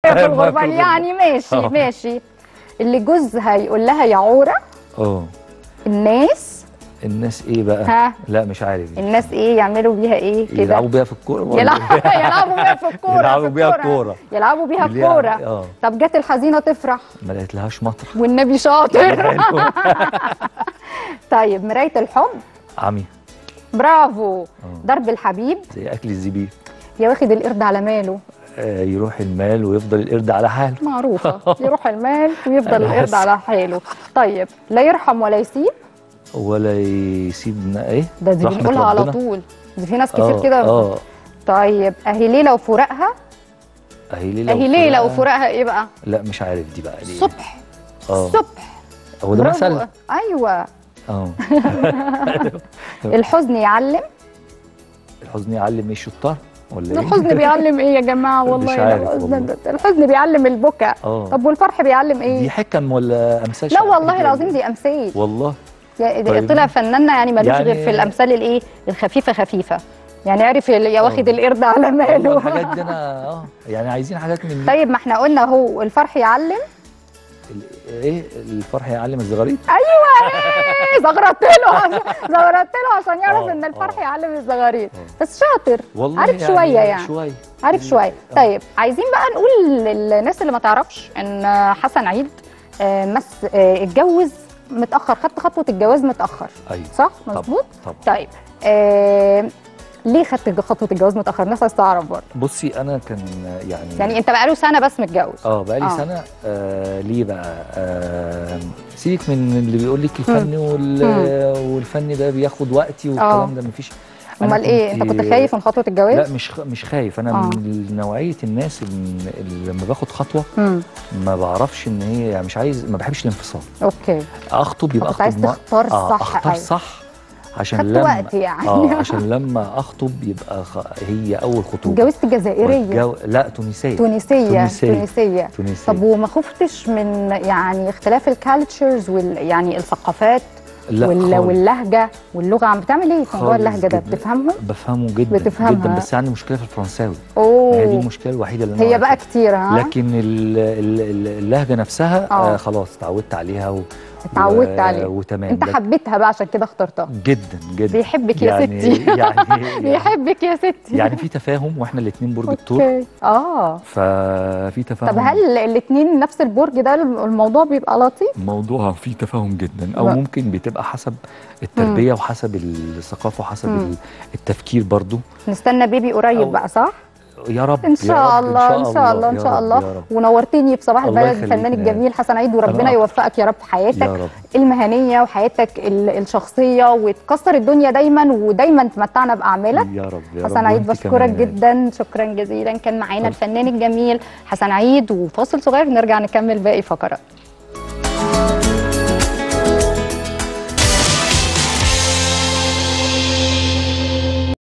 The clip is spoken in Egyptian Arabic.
في في الغربال الغربال. يعني ماشي آه. ماشي اللي جوزها يقول لها يا عوره اه الناس الناس ايه بقى ها لا مش عارف دي. الناس ايه يعملوا بيها ايه كده يلعبوا بيها في الكوره ولا يلعبوا يلعبوا بيها في الكوره يلعبوا في بيها الكورة. الكورة. يلعبوا بيها اللي يعني- الكوره اه طب جت الحزينه تفرح ما لقيتلهاش مطرح والنبي شاطر طيب مرايه الحب عمي برافو آه. ضرب الحبيب زي اكل الزبيب يا واخد القرد على ماله آه يروح المال ويفضل القرد على حاله معروفه يروح المال ويفضل أنا القرد حاسة. على حاله طيب لا يرحم ولا يسيب ولا يسيبنا ايه ده دي رحمة بنقولها على ربنا. طول دي في ناس كتير آه، كده اه طيب اهي ليله وفراقها اهي ليله اهي ليله وفراقها. وفراقها ايه بقى لا مش عارف دي بقى ليه الصبح اه الصبح هو ده برافو. مثل ايوه اه الحزن يعلم الحزن يعلم ايه الشطار ولا ايه الحزن بيعلم ايه يا جماعه مش والله عارف الحزن والله. الحزن بيعلم البكاء اه طب والفرح بيعلم ايه دي حكم ولا امثال لا شعبية والله كده؟ العظيم دي امثال والله يا- طيب. طلع فناننا يعني ملوش يعني- غير في الامثال الايه الخفيفه خفيفه يعني عرف ال- يا واخد آه. القرد على والله ماله الحاجات دي انا اه يعني عايزين حاجات من دي طيب ما احنا قلنا هو الفرح يعلم ال- ايه الفرح يعلم الزغاريد ايوه إيه، زغرت له عشان- زغرت له عشان يعرف آه، ان الفرح آه. يعلم الزغاريد آه. بس شاطر والله عارف شويه يعني شويه عارف شويه آه. طيب عايزين بقى نقول للناس اللي ما تعرفش ان حسن عيد آه، مس آه، اتجوز متاخر خدت خطوه الجواز متاخر ايوه صح طبعاً، مظبوط طبعا طيب آه ليه خدت خطوه الجواز متاخر الناس عايزه تعرف برضه بصي انا كان يعني يعني انت بقاله سنه بس متجوز اه بقالي آه. سنه آه ليه بقى آه سيبك من اللي بيقول لك الفن وال والفن ده بياخد وقتي والكلام ده مفيش أنا امال ايه انت كنت خايف من خطوه الجواز لا مش خ- مش خايف انا آه. من نوعيه الناس اللي اللي لما باخد خطوه مم. ما بعرفش ان هي يعني مش عايز ما بحبش الانفصال اوكي اخطب يبقى كنت عايز اخطب مع- تختار آه صح اختار أيوة. صح عشان خدت لما وقت يعني اه عشان لما اخطب يبقى خ... هي اول خطوبه اتجوزت جزائريه والجو... لا تونسيه تونسيه تونسية. تونسيه تونسيه طب وما خفتش من يعني اختلاف الكالتشرز وال يعني الثقافات لا وال خالص. واللهجه واللغه عم بتعمل ايه في موضوع خالص اللهجه ده جداً. بتفهمهم بفهمه جدا بتفهمها. جدا بس عندي مشكله في الفرنساوي هي دي اوه المشكله الوحيده اللي انا هي واقع بقى فيها. كتير ها لكن ال- ال- ال- اللهجه نفسها آه. آه خلاص اتعودت عليها و... اتعودت و- عليها. وتمام انت لكن- حبيتها بقى عشان كده اخترتها جدا جدا بيحبك يا يعني ستي يعني بيحبك يا ستي يعني في تفاهم واحنا الاثنين برج الثور اوكي اه ففي تفاهم طب هل الاثنين نفس البرج ده الموضوع بيبقى لطيف الموضوع فيه تفاهم جدا او لا. ممكن بتبقى حسب التربيه وحسب الثقافه وحسب مم. ال- التفكير برضو نستنى بيبي قريب أو- بقى صح يا رب ان يا شاء رب، الله ان شاء الله ان يا شاء رب، الله يا رب. ونورتني في صباح الله البلد يخليك الفنان يا الجميل حسن عيد وربنا أنا يوفقك يا رب في حياتك يا رب المهنيه وحياتك ال- الشخصيه وتكسر الدنيا دايما ودايما تمتعنا باعمالك يا رب يا حسن رب عيد وأنت بشكرك كمان. جدا شكرا جزيلا كان معانا طب. الفنان الجميل حسن عيد وفاصل صغير نرجع نكمل باقي فقرات